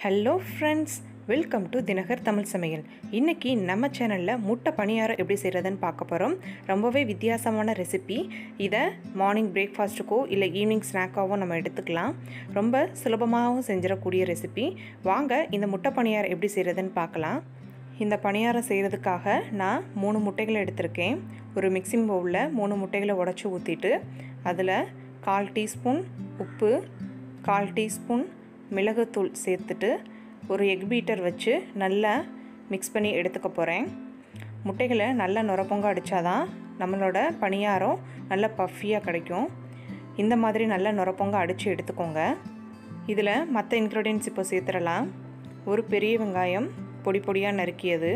hello friends welcome to Dinakar Tamil சமையல் இன்றைக்கி நம்ம சேனலில் முட்டை பணியாரம் எப்படி செய்கிறதுன்னு பார்க்க போகிறோம் ரொம்பவே வித்தியாசமான ரெசிபி இதை மார்னிங் பிரேக்ஃபாஸ்ட்டுக்கோ இல்லை ஈவினிங் ஸ்நாக்காவோ நம்ம எடுத்துக்கலாம் ரொம்ப சுலபமாகவும் செஞ்சிடக்கூடிய ரெசிபி வாங்க இந்த முட்டை பணியாரம் எப்படி செய்கிறதுன்னு பார்க்கலாம் இந்த பணியாரம் செய்கிறதுக்காக நான் மூணு முட்டைகளை எடுத்திருக்கேன் ஒரு மிக்சிங் பவுலில் மூணு முட்டைகளை உடச்சி ஊற்றிட்டு அதில் கால் டீஸ்பூன் உப்பு கால் டீஸ்பூன் மிளகுத்தூள் சேர்த்துட்டு ஒரு எக் பீட்டர் வச்சு நல்லா மிக்ஸ் பண்ணி எடுத்துக்க போகிறேன் முட்டைகளை நல்லா நுரப்பொங்க அடித்தாதான் நம்மளோட பணியாரம் நல்ல பஃபியாக கிடைக்கும் இந்த மாதிரி நல்லா நுரப்பொங்க அடித்து எடுத்துக்கோங்க இதில் மற்ற இன்க்ரீடியன்ஸ் இப்போ சேர்த்துடலாம் ஒரு பெரிய வெங்காயம் பொடி பொடியாக நறுக்கியது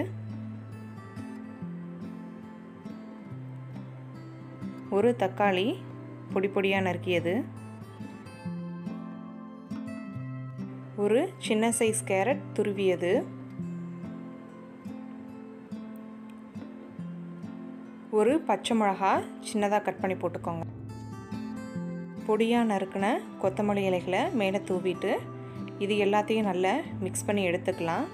ஒரு தக்காளி பொடி பொடியாக நறுக்கியது ஒரு சின்ன சைஸ் கேரட் துருவியது ஒரு பச்சை மிளகா சின்னதாக கட் பண்ணி போட்டுக்கோங்க பொடியாக நறுக்கின கொத்தமல்லி இலைகளை மேலே தூவிட்டு இது எல்லாத்தையும் நல்லா மிக்ஸ் பண்ணி எடுத்துக்கலாம்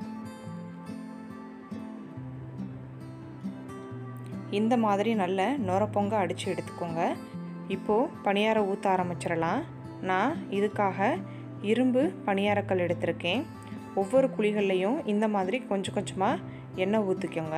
இந்த மாதிரி நல்ல நுரப்பொங்க அடித்து எடுத்துக்கோங்க இப்போது பணியாரம் ஊற்ற ஆரம்பிச்சிடலாம் நான் இதுக்காக இரும்பு பணியாரக்கல் எடுத்திருக்கேன் ஒவ்வொரு குழிகள்லையும் இந்த மாதிரி கொஞ்சம் கொஞ்சமாக எண்ணெய் ஊற்றிக்கோங்க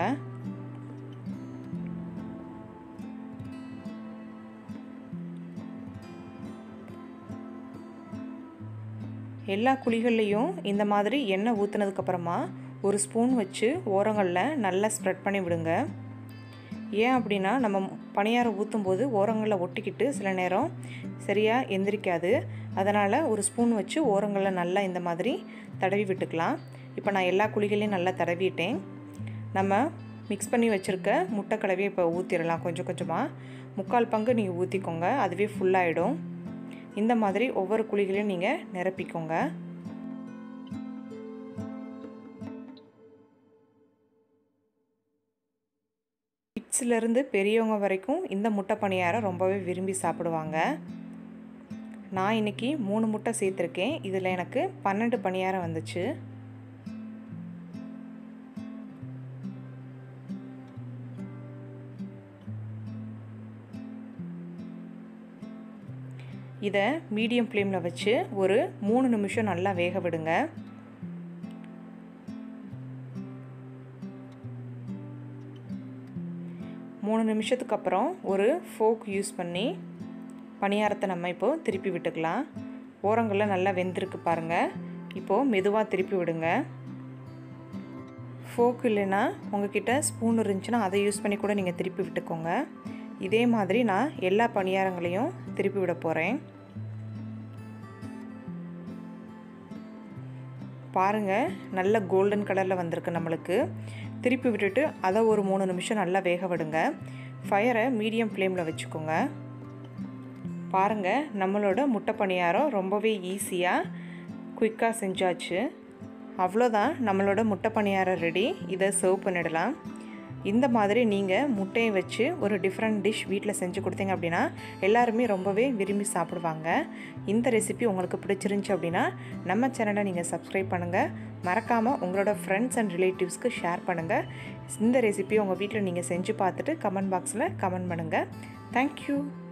எல்லா குழிகள்லையும் இந்த மாதிரி எண்ணெய் ஊற்றுனதுக்கப்புறமா ஒரு ஸ்பூன் வச்சு ஓரங்களில் நல்லா ஸ்ப்ரெட் பண்ணி விடுங்க ஏன் அப்படின்னா நம்ம பணியாரம் ஊற்றும்போது ஓரங்களில் ஒட்டிக்கிட்டு சில நேரம் சரியாக எந்திரிக்காது அதனால் ஒரு ஸ்பூன் வச்சு ஓரங்களில் நல்லா இந்த மாதிரி தடவி விட்டுக்கலாம் இப்போ நான் எல்லா குழிகளையும் நல்லா தடவிட்டேன் நம்ம மிக்ஸ் பண்ணி வச்சுருக்க முட்டை கடவையை இப்போ ஊற்றிடலாம் கொஞ்சம் கொஞ்சமாக முக்கால் பங்கு நீங்கள் ஊற்றிக்கோங்க அதுவே ஃபுல்லாகிடும் இந்த மாதிரி ஒவ்வொரு குழிகளையும் நீங்கள் நிரப்பிக்கோங்க கிட்ஸ்லேருந்து பெரியவங்க வரைக்கும் இந்த முட்டை பணியாரம் ரொம்பவே விரும்பி சாப்பிடுவாங்க நான் இன்றைக்கி மூணு முட்டை சேர்த்துருக்கேன் இதில் எனக்கு பன்னெண்டு பணியாரம் வந்துச்சு இதை மீடியம் ஃப்ளேமில் வச்சு ஒரு மூணு நிமிஷம் நல்லா வேக விடுங்க மூணு நிமிஷத்துக்கு அப்புறம் ஒரு ஃபோக் யூஸ் பண்ணி பணியாரத்தை நம்ம இப்போது திருப்பி விட்டுக்கலாம் ஓரங்களில் நல்லா வெந்திருக்கு பாருங்கள் இப்போது மெதுவாக திருப்பி விடுங்க ஃபோக் இல்லைன்னா உங்ககிட்ட ஸ்பூன் இருந்துச்சுன்னா அதை யூஸ் பண்ணி கூட நீங்கள் திருப்பி விட்டுக்கோங்க இதே மாதிரி நான் எல்லா பணியாரங்களையும் திருப்பி விட போகிறேன் பாருங்கள் நல்ல கோல்டன் கலரில் வந்திருக்கு நம்மளுக்கு திருப்பி விட்டுட்டு அதை ஒரு மூணு நிமிஷம் நல்லா வேக விடுங்க ஃபயரை மீடியம் ஃப்ளேமில் வச்சுக்கோங்க பாருங்கள் நம்மளோட முட்டை பணியாரம் ரொம்பவே ஈஸியாக குயிக்காக செஞ்சாச்சு அவ்வளோதான் நம்மளோட முட்டை பணியாரம் ரெடி இதை சர்வ் பண்ணிடலாம் இந்த மாதிரி நீங்கள் முட்டையை வச்சு ஒரு டிஃப்ரெண்ட் டிஷ் வீட்டில் செஞ்சு கொடுத்தீங்க அப்படின்னா எல்லாருமே ரொம்பவே விரும்பி சாப்பிடுவாங்க இந்த ரெசிபி உங்களுக்கு பிடிச்சிருந்துச்சி அப்படின்னா நம்ம சேனலை நீங்கள் சப்ஸ்கிரைப் பண்ணுங்கள் மறக்காமல் உங்களோட ஃப்ரெண்ட்ஸ் அண்ட் ரிலேட்டிவ்ஸ்க்கு ஷேர் பண்ணுங்கள் இந்த ரெசிபி உங்கள் வீட்டில் நீங்கள் செஞ்சு பார்த்துட்டு கமெண்ட் பாக்ஸில் கமெண்ட் பண்ணுங்கள் தேங்க்யூ